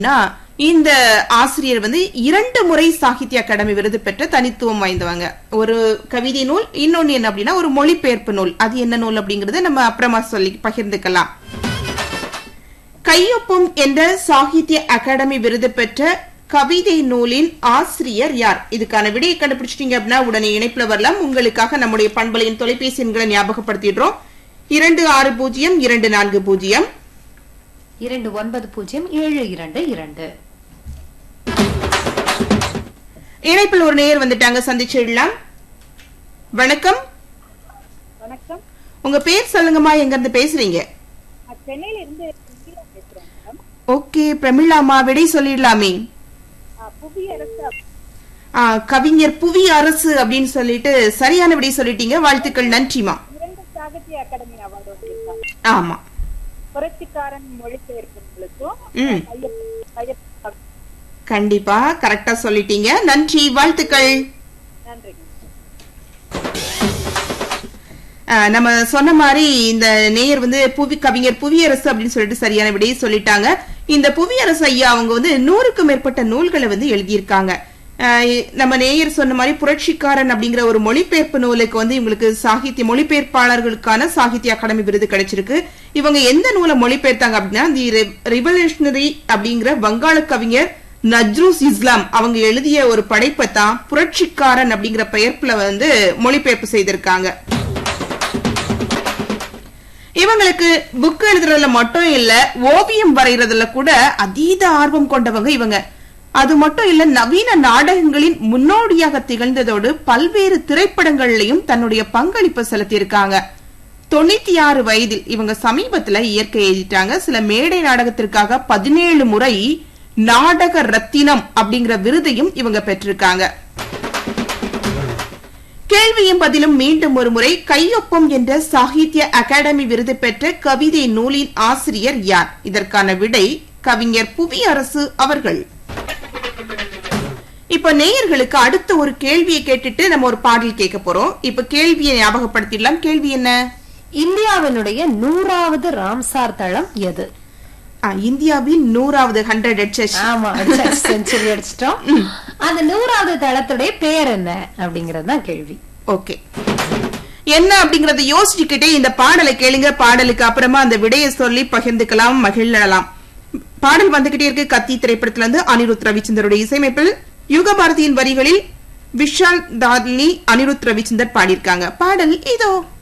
நான் இந்த ஆசிரியர் வந்து இரண்டு முறை சாகித்ய அகாடமி விருது பெற்ற தனித்துவம் வாய்ந்தவங்க ஒரு கவிதை நூல் இன்னொன்னு என்ன அப்படின்னா ஒரு மொழிபெயர்ப்பு நூல் அது என்ன நூல் அப்படிங்கறத நம்ம அப்புறமா சொல்லி பகிர்ந்துக்கலாம் கையொப்பம் என்ற சாகித்ய அகாடமி விருது பெற்ற கவிதை நூலின் ஆசிரியர் யார் இதுக்கான விடையை கண்டுபிடிச்சிட்டீங்க அப்படின்னா உடனே இணைப்புல வரலாம் உங்களுக்காக நம்முடைய பண்பலையின் தொலைபேசி எண்களை ஞாபகப்படுத்திடுறோம் இரண்டு ஆறு பூஜ்ஜியம் இரண்டு நான்கு பூஜ்ஜியம் இரண்டு ஒன்பது பூஜ்ஜியம் ஏழு இரண்டு இரண்டு இணைப்பில் ஒரு நேயர் வந்துட்டாங்க சந்திச்சிடலாம் வணக்கம் வணக்கம் உங்க பேர் சொல்லுங்கம்மா எங்க இருந்து பேசுறீங்க நான் சென்னையில இருந்து சுசீலா பேசுறேன் மேடம் ஓகே பிரமிளாமா விடை சொல்லிடலாமே ஆ, புவியரசு அப்- ஆ, கவிஞர் புவி அரசு அப்படின்னு சொல்லிட்டு சரியான விடை சொல்லிட்டீங்க வாழ்த்துக்கள் நன்றிமா இரண்டு சாகித்ய அகாடமி அவார்டு வாங்கியிருக்காங்க ஆமா புரட்சிக்காரன் மொழிபெயர்ப்புகளுக்கும் ம் ஐயப்ப- ஐயப்ப- கண்டிப்பா கரெக்டா சொல்லிட்டீங்க நன்றி வாழ்த்துக்கள் நன்றிங்க ஆ, நம்ம சொன்ன மாதிரி இந்த நேயர் வந்து புவி கவிஞர் புவியரசு அப்படின்னு சொல்லிட்டு சரியான விடையை சொல்லிட்டாங்க இந்த புவியரசு ஐயா அவங்க வந்து நூறுக்கும் மேற்பட்ட நூல்களை வந்து எழுதியிருக்காங்க ஆ, நம்ம நேயர் சொன்ன மாதிரி புரட்சிக்காரன் அப்படிங்கிற ஒரு மொழிபெயர்ப்பு நூலுக்கு வந்து இவங்களுக்கு சாகித்ய மொழிபெயர்ப்பாளர்களுக்கான சாகித்ய அகாடமி விருது கிடைச்சிருக்கு இவங்க எந்த நூலை மொழிபெயர்த்தாங்க அப்படின்னா தி ரிவல்யூஷனரி அப்படிங்கிற வங்காள கவிஞர் நஜ்ரூஸ் இஸ்லாம் அவங்க எழுதிய ஒரு படைப்பை தான் புரட்சிக்காரன் அப்படிங்கிற பெயர்ப்புல வந்து மொழிபெயர்ப்பு செய்திருக்காங்க இவங்களுக்கு புக் எழுதுறதுல மட்டும் இல்ல ஓவியம் வரைகிறதுல கூட அதீத ஆர்வம் கொண்டவங்க இவங்க அது மட்டும் இல்ல நவீன நாடகங்களின் முன்னோடியாக திகழ்ந்ததோடு பல்வேறு திரைப்படங்கள்லயும் தன்னுடைய பங்களிப்பை செலுத்தியிருக்காங்க தொண்ணூத்தி ஆறு வயதில் இவங்க சமீபத்துல இயற்கை எழுதிட்டாங்க சில மேடை நாடகத்திற்காக பதினேழு முறை நாடக ரத்தினம் அப்படிங்கிற விருதையும் இவங்க பெற்றிருக்காங்க கேள்வியும் பதிலும் மீண்டும் ஒரு முறை கையொப்பம் என்ற சாகித்ய அகாடமி விருது பெற்ற கவிதை நூலின் ஆசிரியர் யார் இதற்கான விடை கவிஞர் புவி அரசு அவர்கள் இப்ப நேயர்களுக்கு அடுத்த ஒரு கேள்வியை கேட்டுட்டு நம்ம ஒரு பாடல் கேட்க போறோம் இப்ப கேள்வியை ஞாபகப்படுத்திடலாம் கேள்வி என்ன இந்தியாவினுடைய நூறாவது ராம்சார் தளம் எது ஆ, இந்தியாவின் நூறாவது ஹண்ட்ரட் ஹெட்செட் ஆமா செஞ்சுரி அடிச்சிட்டோம் அந்த நூறாவது தளத்துடைய பேர் என்ன அப்படிங்கறது தான் கேள்வி ஓகே என்ன அப்படிங்கறத யோசிச்சுக்கிட்டே இந்த பாடலை கேளுங்க பாடலுக்கு அப்புறமா அந்த விடையை சொல்லி பகிர்ந்துக்கலாம் மகிழலாம் பாடல் வந்துகிட்டே இருக்கு கத்தி திரைப்படத்துல இருந்து அனிருத் ரவிச்சந்தருடைய இசையமைப்பில் யுகபாரதியின் வரிகளில் விஷால் தாத்லி அனிருத் ரவிச்சந்தர் பாடியிருக்காங்க பாடல் இதோ